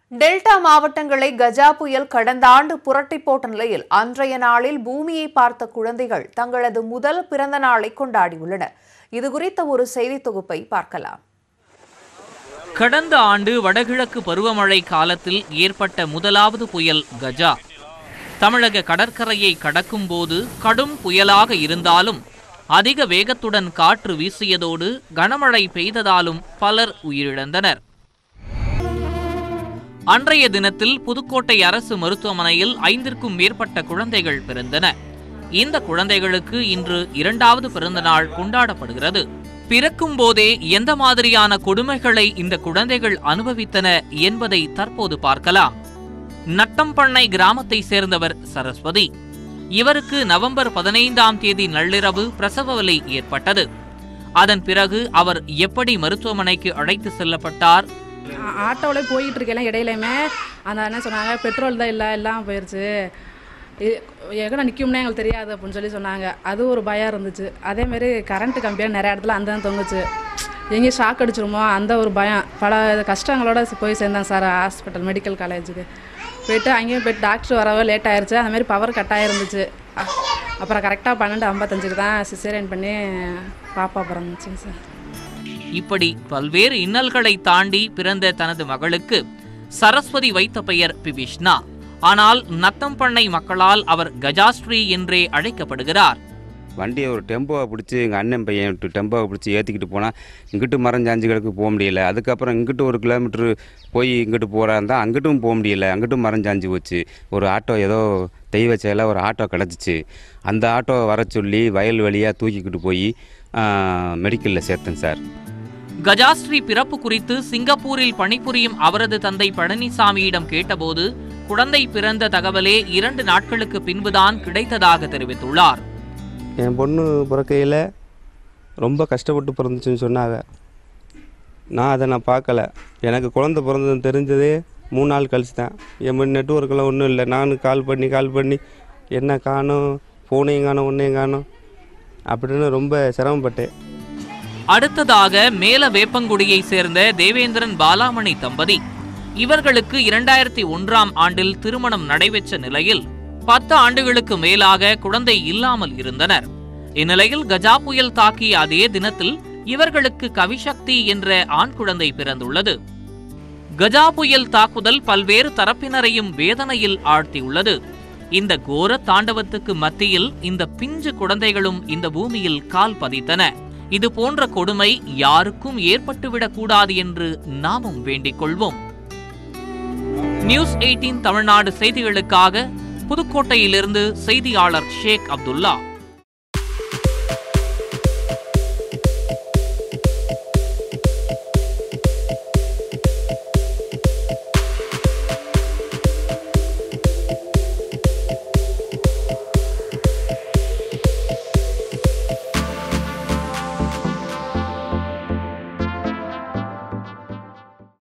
delta மாவட்டங்களை கஜா புயல் கடந்த ஆண்டு புரட்டி போட்ட நிலையில் அன்றைய நாளில் பூமியை பார்த்த குழந்தைகள் தங்களது முதல் பிறந்த நாளை கொண்டாடியுள்ளனர் இது குறித்த ஒரு செய்தி தொகுப்பை பார்க்கலாம் கடந்த ஆண்டு வடகிழக்கு பருவமழை காலத்தில் ஏற்பட்ட முதலாவது புயல் கஜா தமிழக கடற்கரையை கடக்கும் போது கடும் புயலாக இருந்தாலும் அதிக வேகத்துடன் காற்று வீசியதோடு கனமழை பெய்ததாலும் பலர் உயிரிழந்தனர் அன்றைய தினத்தில் புதுக்கோட்டை அரசு மருத்துவமனையில் ஐந்திற்கும் மேற்பட்ட குழந்தைகள் பிறந்தன இந்த குழந்தைகளுக்கு இன்று இரண்டாவது பிறந்தநாள் கொண்டாடப்படுகிறது பிறக்கும் போதே எந்த மாதிரியான கொடுமைகளை இந்த குழந்தைகள் அனுபவித்தன என்பதை தற்போது பார்க்கலாம் நட்டம்பண்ணை கிராமத்தை சேர்ந்தவர் சரஸ்வதி இவருக்கு நவம்பர் பதினைந்தாம் தேதி நள்ளிரவு பிரசவ வலி ஏற்பட்டது அதன் பிறகு அவர் எப்படி மருத்துவமனைக்கு அழைத்து செல்லப்பட்டார் ஆட்டோவில் போயிட்டு இருக்கலாம் இடையிலையுமே அந்த என்ன சொன்னாங்க பெட்ரோல் தான் இல்லை எல்லாம் போயிடுச்சு எங்கே நிற்கும்னே எங்களுக்கு தெரியாது அப்படின்னு சொல்லி சொன்னாங்க அது ஒரு பயம் இருந்துச்சு அதேமாரி கரண்ட் கம்பியாக நிறைய இடத்துல அந்த தொங்குச்சு எங்கேயும் ஷாக் அடிச்சிருமோ அந்த ஒரு பயம் பல கஷ்டங்களோட போய் சேர்ந்தாங்க சார் ஹாஸ்பிட்டல் மெடிக்கல் காலேஜுக்கு போயிட்டு அங்கேயும் போயிட்டு டாக்டர் வரவே லேட் ஆயிருச்சு அந்த மாதிரி பவர் கட் ஆயிருந்துச்சு அ- அப்புறம் கரெக்டாக பன்னெண்டு ஐம்பத்தஞ்சுக்கு தான் சிசேரியன் பண்ணி பாப்பா பிறந்துச்சுங்க சார் இப்படி பல்வேறு இன்னல்களை தாண்டி பிறந்த தனது மகளுக்கு சரஸ்வதி வைத்த பெயர் பிபிஷ்னா ஆனால் நத்தம்பண்ணை மக்களால் அவர் கஜாஸ்ரீ என்றே அழைக்கப்படுகிறார் வண்டியை ஒரு டெம்போவை பிடிச்சி எங்கள் அண்ணன் பையன் விட்டு டெம்போவை பிடிச்சி ஏற்றிக்கிட்டு போனால் இங்கிட்டு மரஞ்சாஞ்சிகளுக்கு போக முடியல அதுக்கப்புறம் இங்கிட்டு ஒரு கிலோமீட்ரு போய் இங்கிட்டு போகிறா இருந்தால் அங்கிட்டும் போக முடியல அங்கிட்டும் மரஞ்சாஞ்சி போச்சு ஒரு ஆட்டோ ஏதோ தெய்வ செயலாக ஒரு ஆட்டோ கிடச்சிச்சு அந்த ஆட்டோவை வர சொல்லி வயல் வழியாக தூக்கிக்கிட்டு போய் மெடிக்கலில் சேர்த்தேன் சார் கஜாஸ்ரீ பிறப்பு குறித்து சிங்கப்பூரில் பணிபுரியும் அவரது தந்தை பழனிசாமியிடம் கேட்டபோது குழந்தை பிறந்த தகவலே இரண்டு நாட்களுக்கு பின்புதான் கிடைத்ததாக தெரிவித்துள்ளார் என் பொண்ணு பிறக்கையில் ரொம்ப கஷ்டப்பட்டு பிறந்துச்சுன்னு சொன்னாங்க நான் அதை நான் பார்க்கல எனக்கு குழந்த பிறந்ததுன்னு தெரிஞ்சதே மூணு நாள் கழிச்சு தான் என் நெட்ஒர்க்கெல்லாம் ஒன்றும் இல்லை நானும் கால் பண்ணி கால் பண்ணி என்ன காணும் ஃபோனையும் காணும் ஒன்றையும் காணும் அப்படின்னு ரொம்ப சிரமப்பட்டேன் அடுத்ததாக மேல வேப்பங்குடியை சேர்ந்த தேவேந்திரன் பாலாமணி தம்பதி இவர்களுக்கு இரண்டாயிரத்தி ஒன்றாம் ஆண்டில் திருமணம் நடைபெற்ற நிலையில் பத்து ஆண்டுகளுக்கு மேலாக குழந்தை இல்லாமல் இருந்தனர் இந்நிலையில் கஜா புயல் தாக்கிய அதே தினத்தில் இவர்களுக்கு கவிசக்தி என்ற ஆண் குழந்தை பிறந்துள்ளது கஜா புயல் தாக்குதல் பல்வேறு தரப்பினரையும் வேதனையில் ஆழ்த்தியுள்ளது இந்த கோர தாண்டவத்துக்கு மத்தியில் இந்த பிஞ்சு குழந்தைகளும் இந்த பூமியில் கால் பதித்தன இது போன்ற கொடுமை யாருக்கும் ஏற்பட்டுவிடக் கூடாது என்று நாமும் வேண்டிக் கொள்வோம் நியூஸ் 18 தமிழ்நாடு செய்திகளுக்காக புதுக்கோட்டையிலிருந்து செய்தியாளர் ஷேக் அப்துல்லா